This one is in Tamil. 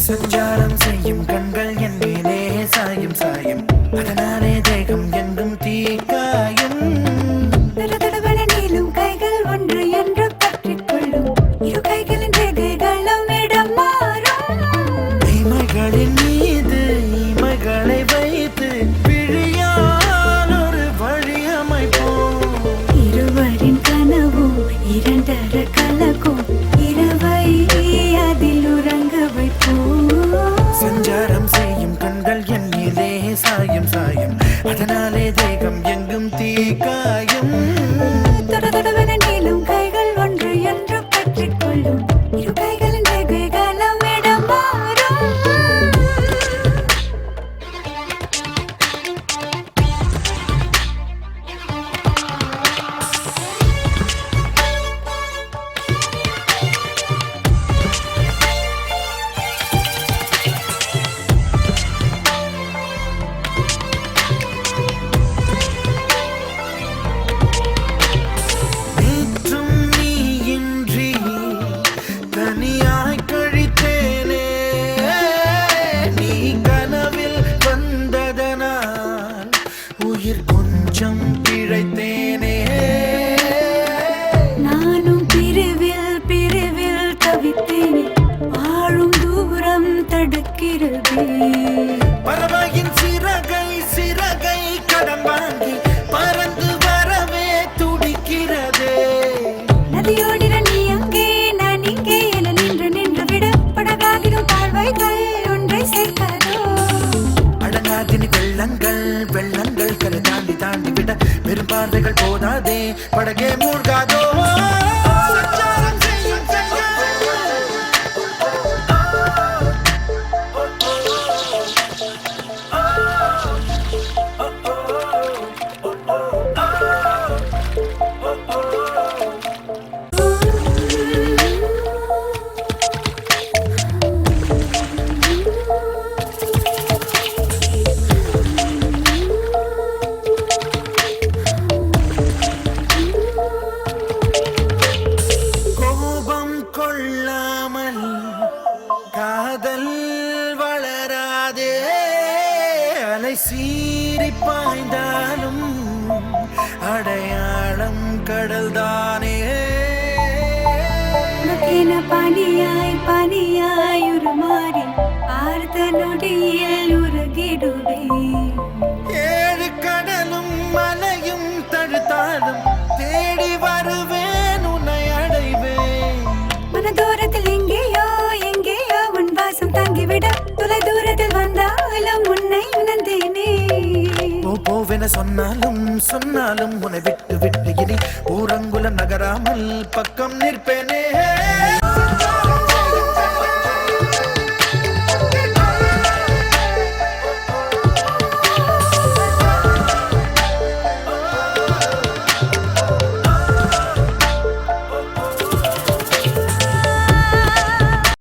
சஞ்சாரம் செய்யும் கண்கள் என் மேலே சாயும் சாயும் அதனாலே தேகம் எங்கும் தீக்காயும் தடதடவென நீளும் கைகள் ஒன்று என்று பற்றிக் கொள்ளும் இரு கைகளின் ரேகைகளும் இடம் மாறும் இமைகளின் மீது இமைகளை வைத்து விழியால் ஒரு வழி அமைப்போம் இருவரின் கனவும் இரண்டர கலக்கும் இரவை அதில் உறங்க வைப்போம் சஞ்சாரம் செய்யும் கண்கள் என் மீதே சாயும் சாயும் அதனாலே தேகம் எங்கும் தீக்காயும் தடதடவென நீளும் கைகள் ஒன்று என்று பற்றிக் கொள்ளும் இரு கைகளின் ரேகைகளும் இடம் மாறும் நேற்றும் நீயின்றி தனியாய் கழித்தேனே நீ கனவில் வந்ததனால் உயிர் கொஞ்சம் பிழைத்தேனே நானும் பிரிவில் பிரிவில் தவித்தேனே வாழும் தூரம் தடுக்கிறதே பறவையின் சிறகை சிறகை கடன் வாங்கி பறந்து வரவே துடிக்கிறதே நதியோடிட நீ அங்கே நான் இங்கே என நின்று நின்று விட படகாகிடும் தாழ்வைகள் ஒன்றை சேர்க்காதோ அடங்காதினி வெள்ளங்கள் வெள்ளங்கள் கரை தாண்டி தாண்டி விட வெறும் பார்வைகள் போதாதே படகே மூழ்காதோ சஞ்சாரம் செய்யும் கண்கள். கோபம் கொள்ளாமல் காதல் வளராதே அலை சீறி பாய்ந்தாலும் அடையாளம் கடல்தானே உனக்கென பனியாய் பனியாய் உருமாறி பார்த்த நொடியில் உருகிடுவேன் ஏழு கடலும் மலையும் தடுத்தாலும் தேடி வருவேன் உன்னை அடைவேன் மன தூரத்தில் எங்கேயோ எங்கேயோ உன் வாசம் தங்கிவிட தொலை தூரத்தில் வந்தாலும் உன்னை உணர்ந்தேனே போ போவென சொன்னாலும் சொன்னாலும் உன்னை விட்டு விட்டு இனி ஊரங்குலம் நகராமல் பக்கம் நிற்பேனே